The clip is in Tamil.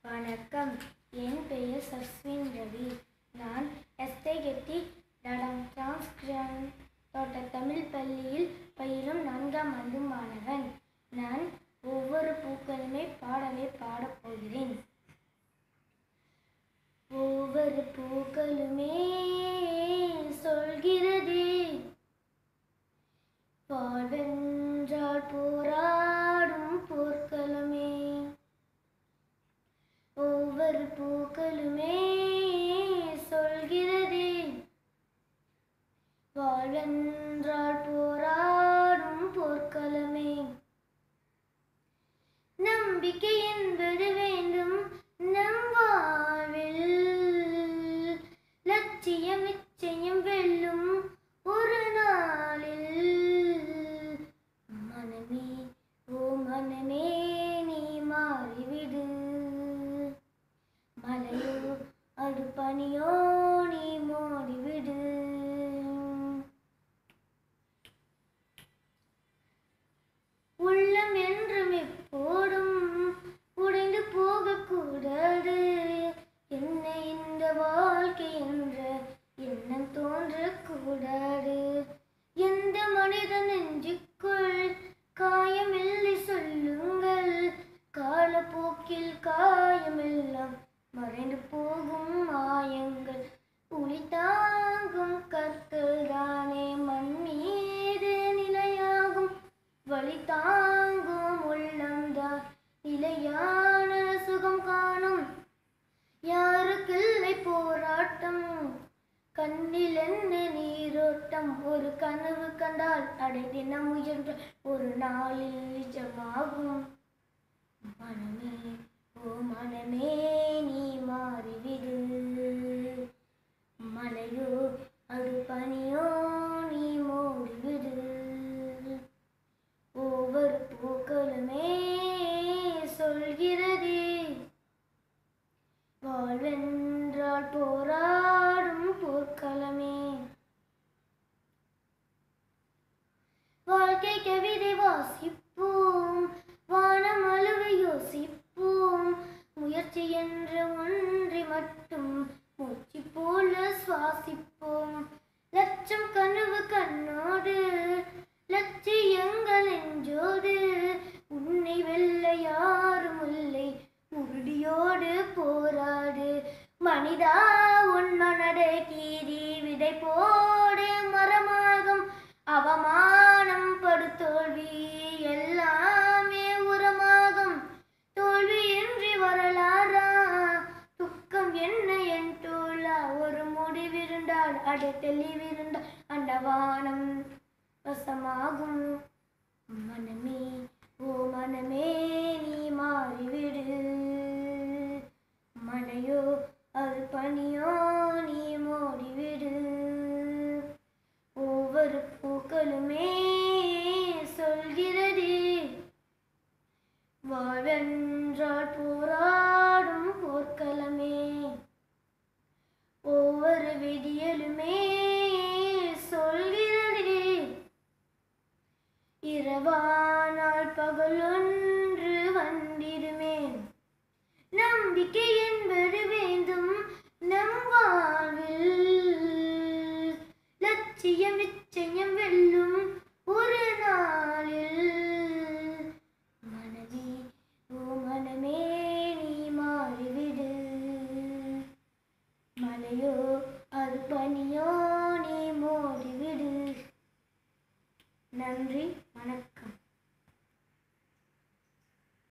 வணக்கம் என் பெயர் சஸ்வின் ரவி நான் எஸ்தேகெட்டி தடம் டிரான்ஸ்கிரான் தோட்ட தமிழ் பள்ளியில் பயிலும் நான்காம் ஆண்டு மாணவன் நான் ஒவ்வொரு பூக்களுமே பாடலை பாடப் போகிறேன் ஒவ்வொரு பூக்களுமே சொல்கிறது வாழ்வென்றால் போராடும் போர்க்களமே ஒவ்வொரு பூக்களுமே சொல்கிறது வாழ்வென்றால் போராடும் போர்க்களமே நம்பிக்கை என்பது வேண்டும் நம் வாழ்வில் லட்சியம் நிச்சயம் வெல்லும் ஒரு நாளில் மனமே ஓ மனமே நீ மாறிவிடு மலையோ அது பனியோ நீ மோடிவிடு உள்ளம் என்றும் எப்போதும் உடைந்து போகக்கூடாது என்ன இந்த வாழ்க்கை என்ற எண்ணம் தோன்றக்கூடாது எந்த மனித நெஞ்சுக்குள் காயமில்லை சொல்லுங்கள் காலப்போக்கில் காயமெல்லாம் மறைந்து போகும் மாயங்கள் உளி தாங்கும் கற்கள் தானே மண் மீது நிலையாகும் வழி தாங்கும் உள்ளம்தான் நிலையான சுகம் காணும் யாருக்கில்லை போராட்டம் கண்ணில் என்ன நீரோட்டம் ஒரு கனவு கண்டால் அடை தினம் முயன்ற ஒரு நாளில் நிஜமாகும் மனமே ஓ மனமே நீ மாறிவிடு மலையோ அது பனியோ நீ மூடிவிடு ஒவ்வொரு பூக்களுமே சொல்கிறது வாழ்வென்றால் போராடும் போர்க்களமே வாழ்க்கை கவிதை வாசிப்போம் வானம் அழுவ யோசிப்போம் முயற்சி என்ற ஒன்றை மட்டும் மூச்சு போல சுவாசிப்போம் லட்சம் கனவு கண்ணோடு லட்சியங்கள் நெஞ்சோடு உன்னை வெல்ல யாரும் இல்லை உறுதியோடு போராடு மனிதா உன் மனதை கீறி விதை போடு மரமாகும் அவமானம் படு தோல்வி எல்லாமே உரமாகும் தோல்வியின்றி வரலாறா துக்கம் என்ன என் தோழா ஒரு முடிவிருந்தால் அடை தெளிவிருந்தால் அந்த வானம் வசமாகும் மனமே ஓ மனமே நீ மாறிவிடு மழையோ அது பனியோ நீ மூடிவிடு ஒவ்வொரு பூக்களுமே சொல்கிறது வாழ்வென்றால் போராடும் போர்க்களமே ஒவ்வொரு விடியலுமே சொல்கிறது இரவானால் பகலொன்று வந்திடுமே நம்பிக்கை என்பது வேண்டும் நம் வாழ்வில் லட்சியம் நிச்சயம் வெல்லும் ஒரு நாளில் மனமே ஓ மனமே நீ மாறிவிடு மலையோ அது பனியோ நீ மோடிவிடு நன்றி வணக்கம்